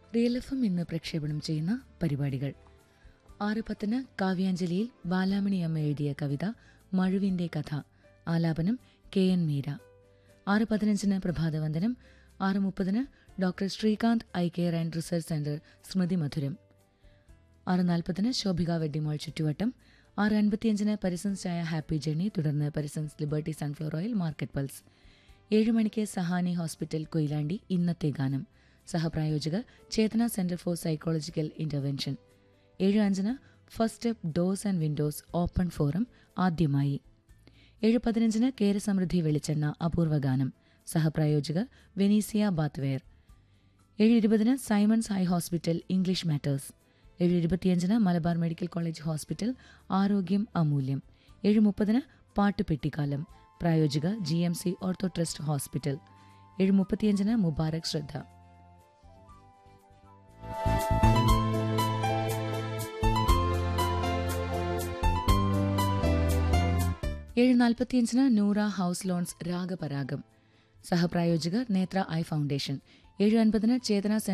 real F M ഇന്ന് പ്രക്ഷേപണം ചെയ്യുന്ന പരിപാടികൾ ആറ് പത്തിന് കാവ്യാഞ്ജലിയിൽ ബാലാമണി അമ്മ എഴുതിയ കവിത മഴുവിന്റെ കഥ ആലാപനം കെ എൻ മീര ആറ് പതിനഞ്ചിന് പ്രഭാതവന്ദനം ആറ് മുപ്പതിന് doctor Srikanth eye care and research centre സ്മൃതി മധുരം ആറ് നാൽപ്പതിന് ശോഭിക വെഡിമോൾ ചുറ്റുവട്ടം ആറ് അൻപത്തിയഞ്ചിന് പരിസൻസ് ചായ ഹാപ്പി ജേണി തുടർന്ന് Parisons liberty sunflower oil market pulse ഏഴ് മണിക്ക് സഹാനി ഹോസ്പിറ്റൽ കൊയിലാണ്ടി ഇന്നത്തെ ഗാനം സഹപ്രായോജകർ Chetana centre for psychological intervention ഏഴ് അഞ്ചിന് first step doors and windows open forum ആദ്യമായി ഏഴ് പതിനഞ്ചിന് കേരസമൃദ്ധി വെളിച്ചെണ്ണ അപൂർവ ഗാനം സഹപ്രായോജകർ വെനീസിയ ബാത്ത്വെയർ ഏഴ് ഇരുപതിന് Simon's high hospital English matters ഏഴ് ഇരുപത്തിയഞ്ചിന് മലബാർ മെഡിക്കൽ കോളേജ് ഹോസ്പിറ്റൽ ആരോഗ്യം അമൂല്യം ഏഴ് മുപ്പതിന് പാട്ടുപെട്ടിക്കാലം പ്രായോജിക G M C ortho trust hospital ഏഴ് മുപ്പത്തിയഞ്ചിന് മുബാറക് ശ്രദ്ധ ഏഴ് നാൽപ്പത്തിയഞ്ചിന് നൂറ ഹൗസ് ലോൺസ് രാഗപരാഗം സഹപ്രായോജകർ നേത്ര ഐ ഫൗണ്ടേഷൻ ഏഴ് അൻപതിന് ചേതന സെന്റർ